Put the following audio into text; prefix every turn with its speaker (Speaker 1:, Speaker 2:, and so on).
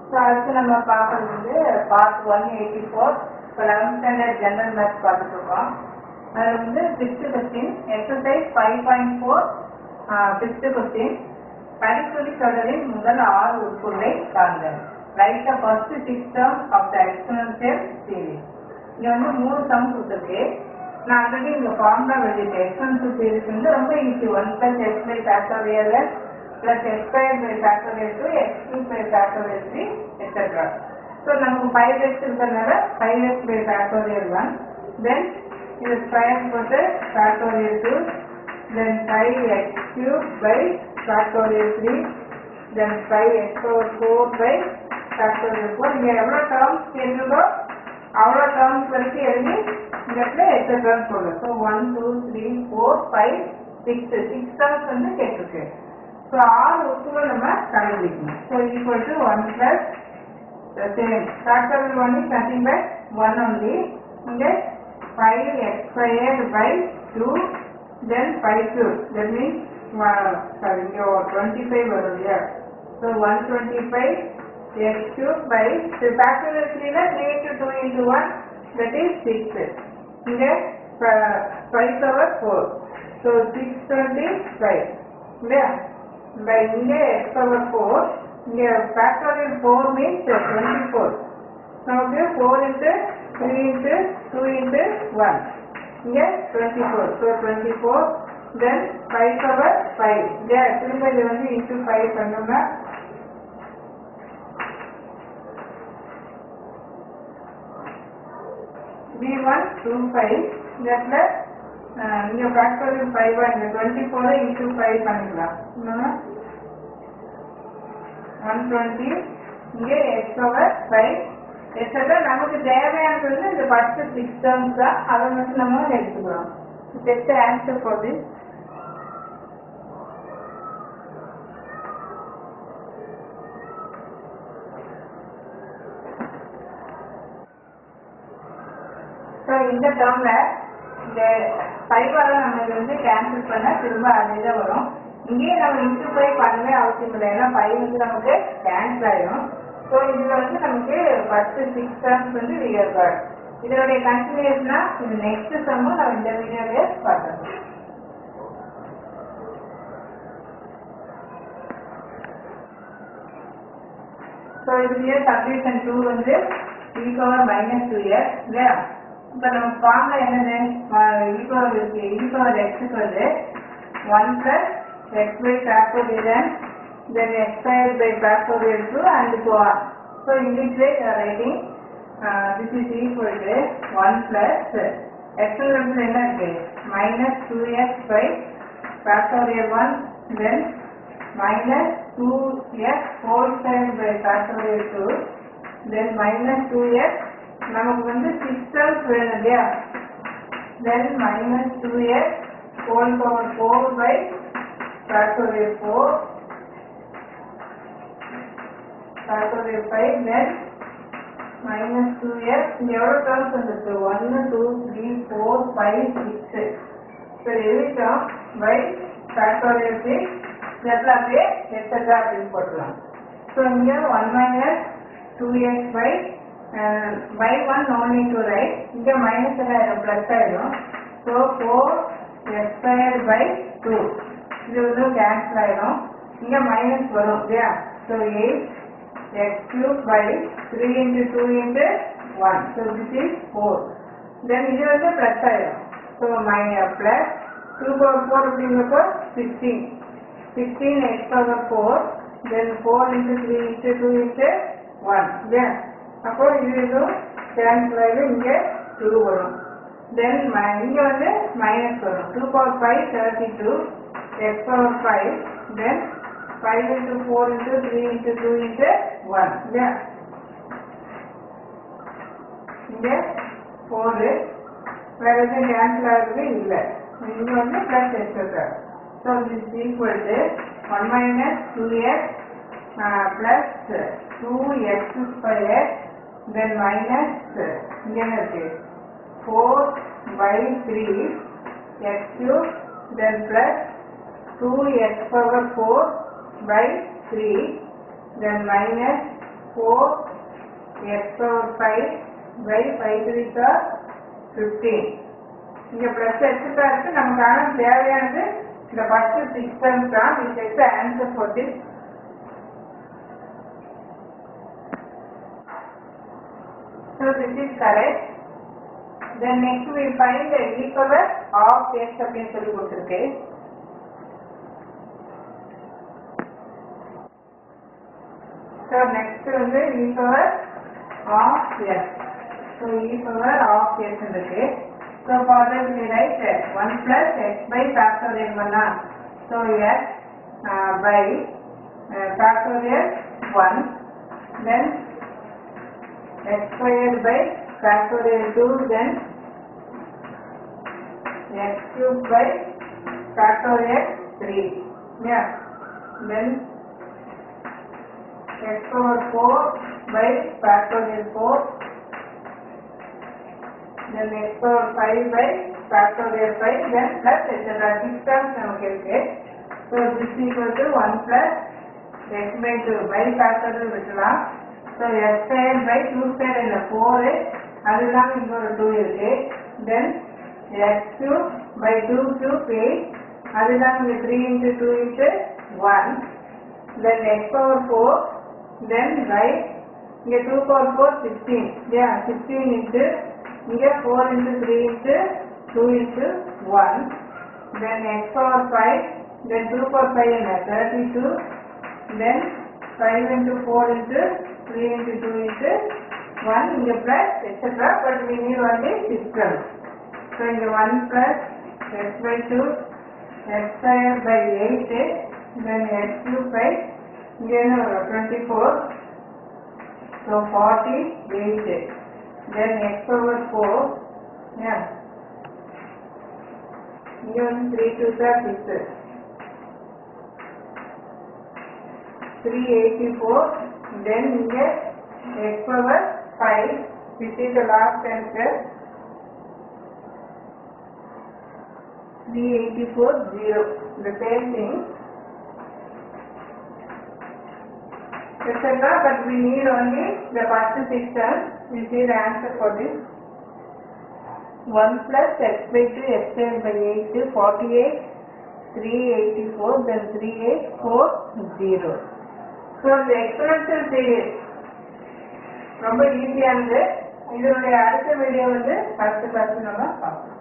Speaker 1: So அடுத்து நம்ம பார்க்கறது வந்து பார்ட் ஒன் எயிட்டி ஃபோர் இப்போ லெவன்த் ஸ்டாண்டர்ட் ஜெனரல் மேத்ஸ் பார்த்துட்டு இருக்கோம் அதில் வந்து fifth question exercise five point four fifth question படித்துறை தொடரின் முதல் ஆறு உட்பொருளை காண்க right the first six term of the exponential series இங்க வந்து மூணு சம் கொடுத்துருக்கு நான் ஆல்ரெடி இந்த ஃபார்முலா எழுதிட்டேன் எக்ஸ்போனன்ஷியல் சீரிஸ் வந்து ரொம்ப easy one plus x by factorial plus x square by factorial two x two by factorial three etcetera so நமக்கு ஃபைவ் எக்ஸ் இருக்கிறதுனால five x by factorial one then இது square போட்டு factorial two then 5x cube by factorial 3 then 5x power 4 by factorial 4 இங்க எவ்வளவு terms கேட்டிருக்கோ அவ்வளவு terms வரைக்கும் எழுதி இந்த இடத்துல எட்டு terms போடும் so one two three four five six six terms வந்து கேட்டிருக்கு ஸோ ஆறு உறுப்புகள் நம்ம கண்டுபிடிக்கணும் so equal to one plus same factorial one is nothing but one only இங்க 5x squared by 2 then 5 cube that means uh, sorry your 25 வரும் இல்லையா so 125 x cube by the factorial 3 ல 3 into 2 into 1 that is 6 இங்க uh, 5 power 4 so 625 இல்லையா by இங்க x power 4 இங்க factorial 4 means 24 நமக்கு 4 into 3 into 2 into 1 இங்க 24 so 24 then 5 power 5 இங்க திரும்ப இது வந்து into 5 பண்ணோம்னா V1 25 இந்த இடத்துல அஹ், இங்க ஃபேக்டோரியல் 5 இந்த 24 into 5 பண்ணிக்கலாம் இன்னொன்னு 120 இங்க x power 5 எக்ஸட்ரா நமக்கு தேவையானது வந்து இந்த ஃபர்ஸ்ட் சிக்ஸ் டேர்ம்ஸ் தான் அதை மட்டும் நம்ம எடுத்துக்கிறோம் just answer for this so இந்த டேர்ம்ல இந்த ஃபைவால நம்ம இது வந்து கேன்சல் பண்ண திரும்ப அதே தான் வரும் இங்கேயே நம்ம இன்ட்டு போய் பண்ணவே அவசியம் இல்லை ஏன்னா ஃபைவ் வந்து நமக்கு கேன்சல் ஆயிடும் ஸோ இதுல வந்து நமக்கு ஃபர்ஸ்ட் சிக்ஸ் டேர்ம்ஸ் வந்து வியர் இதனுடைய கண்டினியூஸ்னா இது நெக்ஸ்ட் சம்மும் நம்ம இந்த வீடியோலயே பார்க்கலாம் ஸோ இதுலயே சப்டிவிஷன் டூ வந்து இ பவர் மைனஸ் டூ இயர் இல்லையா இப்போ நம்ம ஃபார்ம்ல என்னது இ பவர் இருக்கு இ பவர் எக்ஸுக்கு வந்து one plus x by factorial then x squared by factorial 2 and so on. So in this way you are writing uh, this is equal to 1 plus exponent என்ன இருக்கு minus 2x by factorial 1 then minus 2x whole squared by factorial 2 then minus 2x நமக்கு வந்து 6 terms வேணும் இல்லையா then minus 2x whole power 4 by factorial 4 factorial 5 then minus 2x இங்க எவ்வளவு terms வந்துருக்கு 1 2 3 4 5 6 so every term by factorial 6 இதெல்லாம் அப்படியே extra அப்படின்னு போட்டுக்கலாம் ஸோ இங்க 1 minus 2x by uh, by 1 no need to write இங்க மைனஸ் ஆயிடும் பிளஸ் ஆயிடும் ஸோ 4 x squared by 2 இது வந்து கேன்சல் ஆயிடும் இங்க மைனஸ் வரும் இல்லையா so 8 x cube by 3 into 2 into 1. So this is 4. Then இது வந்து plus ஆயிடும். So my uh, plus 2 power 4 அப்படிங்கிறப்போ 16. 16 x power 4. Then 4 into 3 into 2 into 1. Yeah. அப்போ இது இதுவும் cancel ஆயிடும் இங்க 2 வரும். Then mi- இங்க வந்து minus வரும். 2 power 5 32. x power 5. Then 5 into 4 into 3 into 2 into 1. Yeah. இங்க 4 வேற எதுவும் கேன்சல் ஆகுறது இல்லை இங்க வந்து plus extra so this equal to one minus two x plus two x square then minus இங்க என்ன இருக்கு four by three x cube then plus 2x power 4 by 3 then minus four x power five by five three sir fifteen இங்க plus extra இருக்கு நமக்கான தேவையானது இந்த first six terms தான் which is answer for this So this is correct. Then next we find the e power of x அப்படின்னு சொல்லி கொடுத்துருக்கு So next வந்து e power of x. So e power of x இருக்கு. So for that we write 1 plus x by factorial பண்ணலாம். So x uh, by uh, factorial 1 then x squared by factorial 2 then x cubed by factorial 3 yeah then x power 4 by factorial 4 then x power 5 by factorial 5 then plus etc. six terms நமக்கு இருக்கு so this equal to 1 plus x by 2 by factorial விட்டுலாம் so x squared by 2 squared இல்ல 4 அது இல்லாம இங்க ஒரு 2 இருக்கு then x cube by 2 cube 8 அது இல்லாம இங்க 3 into 2 into 1 then x power 4 then by இங்க 2 power 4 16 yeah 16 into இங்க 4 into 3 into 2 into 1 then x power 5 then 2 power 5 என்ன 32 then 5 into 4 into 3 into 2 into 1 இங்க plus etc but we need only system so இங்க 1 plus x by 2 x square by 8 then x cube by இங்க என்ன வரும் 24 so 48 then x power 4 yeah இங்க வந்து 3 2 தான் 6 384 then இங்க x power 5 which is the last answer 384 0 the same thing etc but we need only the first system which is the answer for this 1 plus x by 2 x squared by 8 48 384 then 3840 so இந்த exponential series ரொம்ப ஈஸியானது இதனுடைய அடுத்த video வந்து அடுத்த class நம்ம பார்க்கலாம்